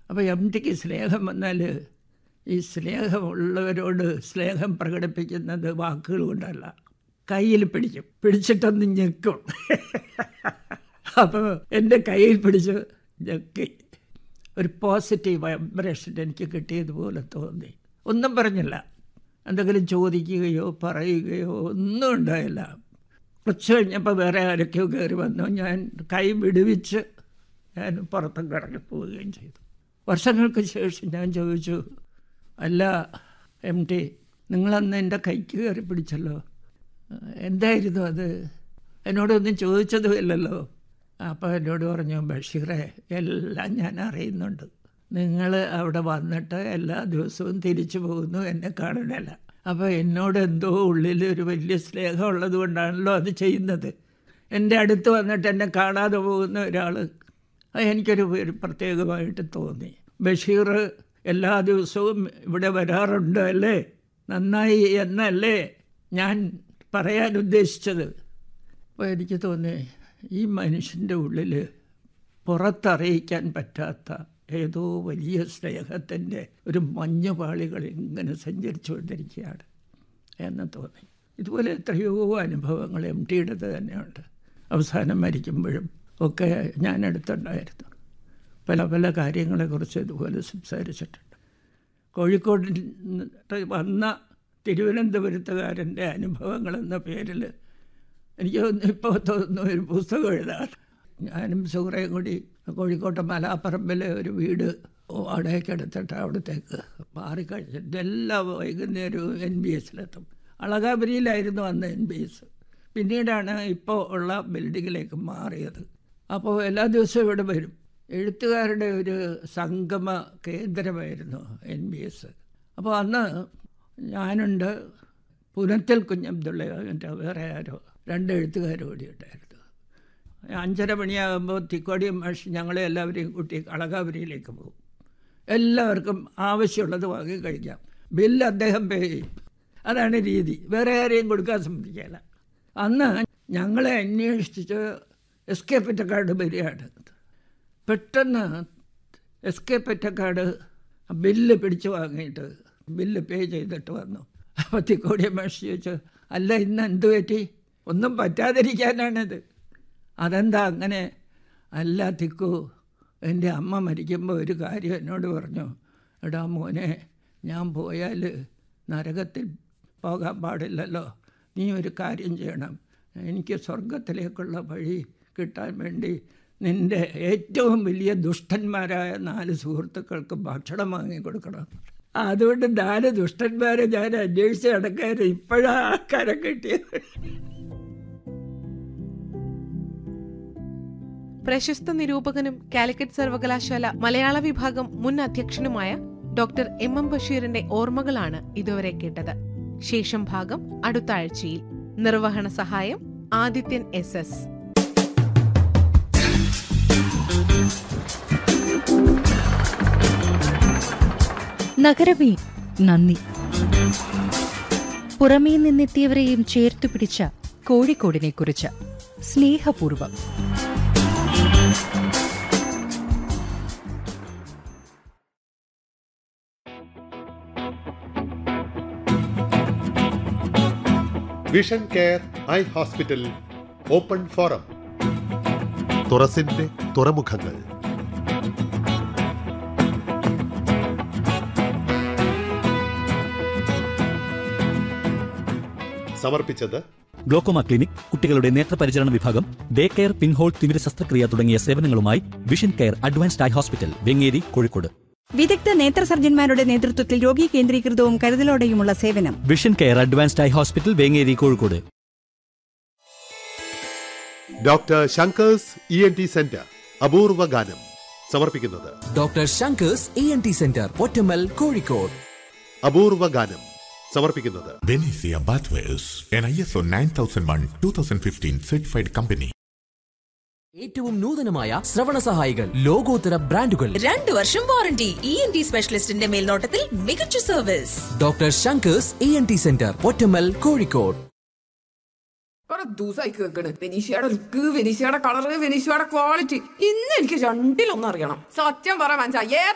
അപ്പോൾ M tick സ്നേഹം വന്നാൽ ഈ സ്നേഹമുള്ളവരോട് സ്നേഹം പ്രകടിപ്പിക്കുന്നത് വാക്കുകൾ കൊണ്ടല്ല കയ്യിൽ പിടിക്കും പിടിച്ചിട്ടൊന്ന് ഞെക്കും അപ്പോൾ എൻ്റെ കയ്യിൽ പിടിച്ച് ഞെക്കി ഒരു പോസിറ്റീവ് വൈബ്രേഷൻ എനിക്ക് കിട്ടിയതുപോലെ തോന്നി ഒന്നും പറഞ്ഞില്ല എന്തെങ്കിലും ചോദിക്കുകയോ പറയുകയോ ഒന്നും ഉണ്ടായില്ല കുറച്ച് കഴിഞ്ഞപ്പോൾ വേറെ ആരൊക്കെയോ കയറി വന്നു ഞാൻ കൈ വിടുവിച്ച് ഞാൻ പുറത്തും കിടക്കി പോവുകയും ചെയ്തു വർഷങ്ങൾക്ക് ശേഷം ഞാൻ ചോദിച്ചു അല്ല എം ടി നിങ്ങളന്ന് എൻ്റെ കൈക്ക് കയറി പിടിച്ചല്ലോ എന്തായിരുന്നു അത് എന്നോടൊന്നും ചോദിച്ചതുമില്ലല്ലോ അപ്പോൾ എന്നോട് പറഞ്ഞു ബഷീറെ എല്ലാം ഞാൻ അറിയുന്നുണ്ട് നിങ്ങൾ അവിടെ വന്നിട്ട് എല്ലാ ദിവസവും തിരിച്ചു പോകുന്നു എന്നെ കാണുന്നില്ല അപ്പോൾ എന്നോട് എന്തോ ഉള്ളിൽ ഒരു വലിയ സ്നേഹം ഉള്ളത് കൊണ്ടാണല്ലോ അത് ചെയ്യുന്നത് എൻ്റെ അടുത്ത് വന്നിട്ട് എന്നെ കാണാതെ പോകുന്ന ഒരാൾ അത് എനിക്കൊരു ഒരു പ്രത്യേകമായിട്ട് തോന്നി ബഷീർ എല്ലാ ദിവസവും ഇവിടെ വരാറുണ്ട് അല്ലേ നന്നായി എന്നല്ലേ ഞാൻ പറയാൻ ഉദ്ദേശിച്ചത് അപ്പോൾ എനിക്ക് തോന്നി ഈ മനുഷ്യൻ്റെ ഉള്ളിൽ പുറത്തറിയിക്കാൻ പറ്റാത്ത ഏതോ വലിയ സ്നേഹത്തിൻ്റെ ഒരു മഞ്ഞുപാളികൾ ഇങ്ങനെ സഞ്ചരിച്ചുകൊണ്ടിരിക്കുകയാണ് എന്ന് തോന്നി ഇതുപോലെ എത്രയോ അനുഭവങ്ങൾ എം ടിയുടേത് തന്നെയുണ്ട് അവസാനം മരിക്കുമ്പോഴും ഒക്കെ ഞാൻ അടുത്തുണ്ടായിരുന്നു പല പല കാര്യങ്ങളെക്കുറിച്ച് ഇതുപോലെ സംസാരിച്ചിട്ടുണ്ട് കോഴിക്കോട് വന്ന തിരുവനന്തപുരത്തുകാരൻ്റെ അനുഭവങ്ങളെന്ന പേരിൽ എനിക്ക് ഇപ്പോൾ തോന്നുന്നു ഒരു പുസ്തകം എഴുതാൻ ഞാനും സുഹൃയും കൂടി കോഴിക്കോട്ടെ മലാപ്പറമ്പിലെ ഒരു വീട് വാടകയ്ക്ക് എടുത്തിട്ട് അവിടത്തേക്ക് മാറിക്കഴിഞ്ഞിട്ട് എല്ലാ വൈകുന്നേരവും എൻ ബി എസിലെത്തും അളകാപുരിയിലായിരുന്നു അന്ന് എൻ ബി എസ് പിന്നീടാണ് ഇപ്പോൾ ഉള്ള ബിൽഡിങ്ങിലേക്ക് മാറിയത് അപ്പോൾ എല്ലാ ദിവസവും ഇവിടെ വരും എഴുത്തുകാരുടെ ഒരു സംഗമ കേന്ദ്രമായിരുന്നു എൻ ബി എസ് അപ്പോൾ അന്ന് ഞാനുണ്ട് പുനത്തിൽ കുഞ്ഞബ്ദുള്ള എൻ്റെ വേറെ ആരോ രണ്ട് എഴുത്തുകാർ കൂടി ഉണ്ടായിരുന്നു അഞ്ചര മണിയാകുമ്പോൾ തിക്കോടിയും മാഷ് ഞങ്ങളെ എല്ലാവരെയും കൂട്ടി അളകാപുരിയിലേക്ക് പോകും എല്ലാവർക്കും ആവശ്യമുള്ളത് വാങ്ങി കഴിക്കാം ബില്ല് അദ്ദേഹം പേ ചെയ്യും അതാണ് രീതി വേറെ ആരെയും കൊടുക്കാൻ സമ്മതിക്കില്ല അന്ന് ഞങ്ങളെ അന്വേഷിച്ച് എസ് കെ പെറ്റക്കാട് വരികയാണ് പെട്ടെന്ന് എസ് കെ പെറ്റക്കാട് ബില്ല് പിടിച്ചു വാങ്ങിയിട്ട് ബില്ല് പേ ചെയ്തിട്ട് വന്നു അപ്പോൾ തിക്കോടിയ മാഷ് ചോദിച്ചു അല്ല ഇന്ന് എന്ത് പറ്റി ഒന്നും പറ്റാതിരിക്കാനാണിത് അതെന്താ അങ്ങനെ അല്ല തിക്കു എൻ്റെ അമ്മ മരിക്കുമ്പോൾ ഒരു കാര്യം എന്നോട് പറഞ്ഞു എടാ മോനെ ഞാൻ പോയാൽ നരകത്തിൽ പോകാൻ പാടില്ലല്ലോ നീ ഒരു കാര്യം ചെയ്യണം എനിക്ക് സ്വർഗത്തിലേക്കുള്ള വഴി കിട്ടാൻ വേണ്ടി നിൻ്റെ ഏറ്റവും വലിയ ദുഷ്ടന്മാരായ നാല് സുഹൃത്തുക്കൾക്ക് ഭക്ഷണം വാങ്ങി കൊടുക്കണം അതുകൊണ്ട് നാല് ദുഷ്ടന്മാരെ ഞാൻ അന്വേഷിച്ച് നടക്കാൻ ഇപ്പോഴാ കരം കിട്ടിയത് പ്രശസ്ത നിരൂപകനും കാലിക്കറ്റ് സർവകലാശാല മലയാള വിഭാഗം മുൻ അധ്യക്ഷനുമായ ഡോക്ടർ എം എം ബഷീറിന്റെ ഓർമ്മകളാണ് ഇതുവരെ കേട്ടത് ശേഷം ഭാഗം അടുത്ത ആഴ്ചയിൽ നിർവഹണ സഹായം ആദിത്യൻ എസ് എസ് നഗരമേ നന്ദി പുറമേ നിന്നെത്തിയവരെയും ചേർത്തു പിടിച്ച കോഴിക്കോടിനെ കുറിച്ച് സ്നേഹപൂർവം vision care eye hospital open forum തുറസിന്റെ തുറമുഖങ്ങൾ സമർപ്പിച്ചത് ഗ്ലോക്കോമ ക്ലിനിക് കുട്ടികളുടെ നേത്രപരിചരണ വിഭാഗം ഡേ കെയർ പിൻഹോൾ തിമിര ശസ്ത്രക്രിയ തുടങ്ങിയ സേവനങ്ങളുമായി vision care advanced eye hospital Vengeri Kozhikode വിദഗ്ധ നേത്ര സർജന്മാരുടെ നേതൃത്വത്തിൽ രോഗി കേന്ദ്രീകൃതവും കരുതലോടെയുമുള്ള സേവനം vision care advanced eye hospital Vengeri Kozhikode doctor Shankar's E N T centre അപൂർവ ഗാനം സമർപ്പിക്കുന്നത് doctor Shankar's E N T centre Pottammal Kozhikode അപൂർവ ഗാനം സമർപ്പിക്കുന്നത് Benicia Bathwares, an ISO 9001 2015 certified company. ഏറ്റവും നൂതനമായ ശ്രവണ സഹായികൾ ലോകോത്തര ബ്രാൻഡുകൾ രണ്ടു വർഷം വാറണ്ടി ഇ എൻ ടി സ്പെഷ്യലിസ്റ്റിന്റെ മേൽനോട്ടത്തിൽ മികച്ച service doctor Shankar's E N T centre Pottammal Kozhikode കുറെ ദിവസമായി കേൾക്കണ് വെനീഷയുടെ ലുക്ക് വെനീഷയുടെ കളറ് വെനീഷയുടെ ക്വാളിറ്റി ഇന്ന് എനിക്ക് രണ്ടിലൊന്നും അറിയണം സത്യം പറ മനസ്സിലായി ഏതാ